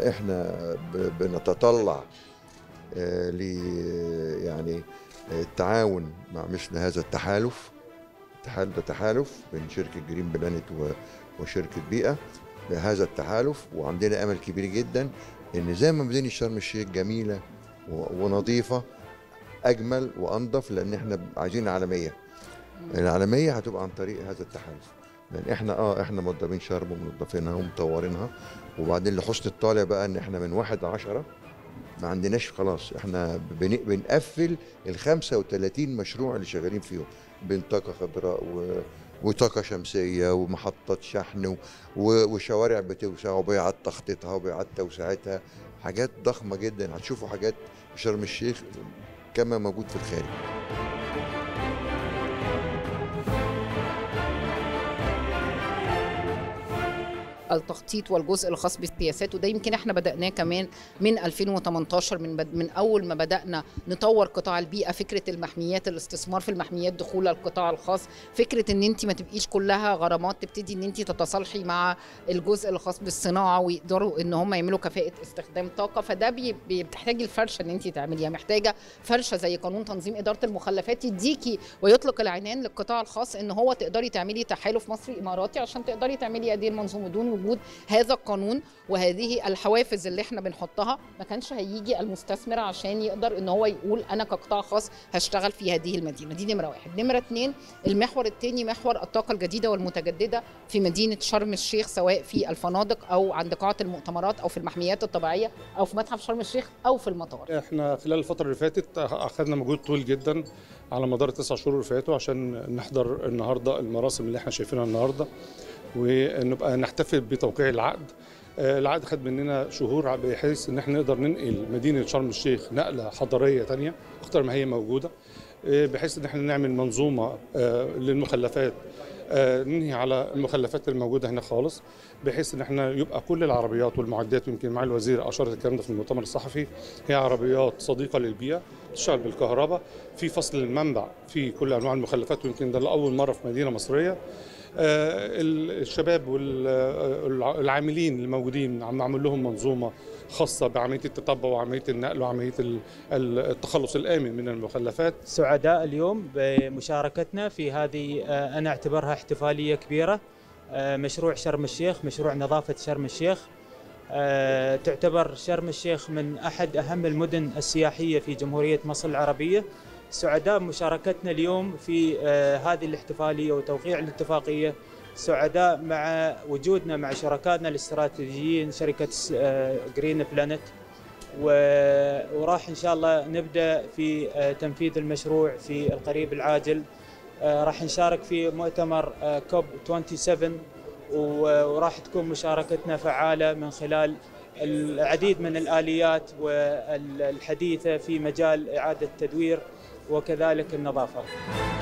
احنا ب- بنتطلع آه، ل يعني التعاون مع مثل هذا التحالف التحالف ده تحالف بين شركه جرين بلانت و- وشركه بيئه بهذا التحالف وعندنا امل كبير جدا ان زي ما مدينه شرم الشيخ جميله و- ونظيفه اجمل وانظف لان احنا عايزين عالميه العالميه هتبقى عن طريق هذا التحالف لان احنا اه احنا موضبين شرم ومنظفينها ومطورينها وبعدين لحسن الطالع بقى ان احنا من واحد عشرة ما عندناش خلاص احنا بن- بنقفل ال 35 مشروع اللي شغالين فيهم بين طاقه خضراء و وطاقة شمسية ومحطات شحن و- و- وشوارع بتوسع وبيعات تخطيطها وبيعات توسعتها حاجات ضخمة جدا هتشوفوا حاجات في شرم الشيخ كما موجود في الخارج التخطيط والجزء الخاص بالسياسات وده يمكن احنا بدأناه كمان من 2018 من بد من اول ما بدأنا نطور قطاع البيئة فكرة المحميات الاستثمار في المحميات دخول القطاع الخاص فكرة ان انت ما تبقيش كلها غرامات تبتدي ان انت تتصالحي مع الجزء الخاص بالصناعة ويقدروا ان هم يعملوا كفاءة استخدام طاقة فده بي- بي- بتحتاجي الفرشة ان انت تعمليها محتاجة فرشة زي قانون تنظيم إدارة المخلفات يديكي ويطلق العنان للقطاع الخاص ان هو تقدري تعملي تحالف مصري اماراتي عشان تقدري تعملي هذه المنظومه دون وجود هذا القانون وهذه الحوافز اللي احنا بنحطها ما كانش هيجي المستثمر عشان يقدر ان هو يقول انا كقطاع خاص هشتغل في هذه المدينه دي نمره واحد نمره اتنين المحور الثاني محور الطاقه الجديده والمتجدده في مدينه شرم الشيخ سواء في الفنادق او عند قاعه المؤتمرات او في المحميات الطبيعيه او في متحف شرم الشيخ او في المطار احنا خلال الفترة اللي فاتت اخذنا مجهود طويل جدا على مدار التسع شهور اللي فاتوا عشان نحضر النهارده المراسم اللي احنا شايفينها النهارده ونبقى نحتفل بتوقيع العقد آه، العقد خد مننا شهور بحيث ان احنا نقدر ننقل مدينه شرم الشيخ نقله حضاريه تانية اكتر ما هي موجوده آه، بحيث ان احنا نعمل منظومه آه، للمخلفات آه، ننهي على المخلفات الموجوده هنا خالص بحيث ان احنا يبقى كل العربيات والمعدات ويمكن مع الوزير اشار الكلام ده في المؤتمر الصحفي هي عربيات صديقه للبيئه تشتغل بالكهرباء في فصل المنبع في كل انواع المخلفات ويمكن ده لاول مره في مدينه مصريه آه، الشباب والعاملين الموجودين عم نعمل لهم منظومه خاصه بعمليه التتبع وعمليه النقل وعمليه ال- ال- التخلص الامن من المخلفات سعداء اليوم بمشاركتنا في هذه آه، أنا أعتبرها احتفالية كبيرة آه، مشروع شرم الشيخ مشروع نظافة شرم الشيخ آه، تعتبر شرم الشيخ من أحد أهم المدن السياحية في جمهورية مصر العربية سعداء بمشاركتنا اليوم في آه، هذه الاحتفالية وتوقيع الاتفاقية سعداء مع وجودنا مع شركائنا الاستراتيجيين شركة جرين بلانت و- وراح ان شاء الله نبدا في آه، تنفيذ المشروع في القريب العاجل آه، راح نشارك في مؤتمر آه، كوب 27 و- وراح تكون مشاركتنا فعاله من خلال العديد من الاليات والحديثه في مجال اعاده التدوير وكذلك النظافه.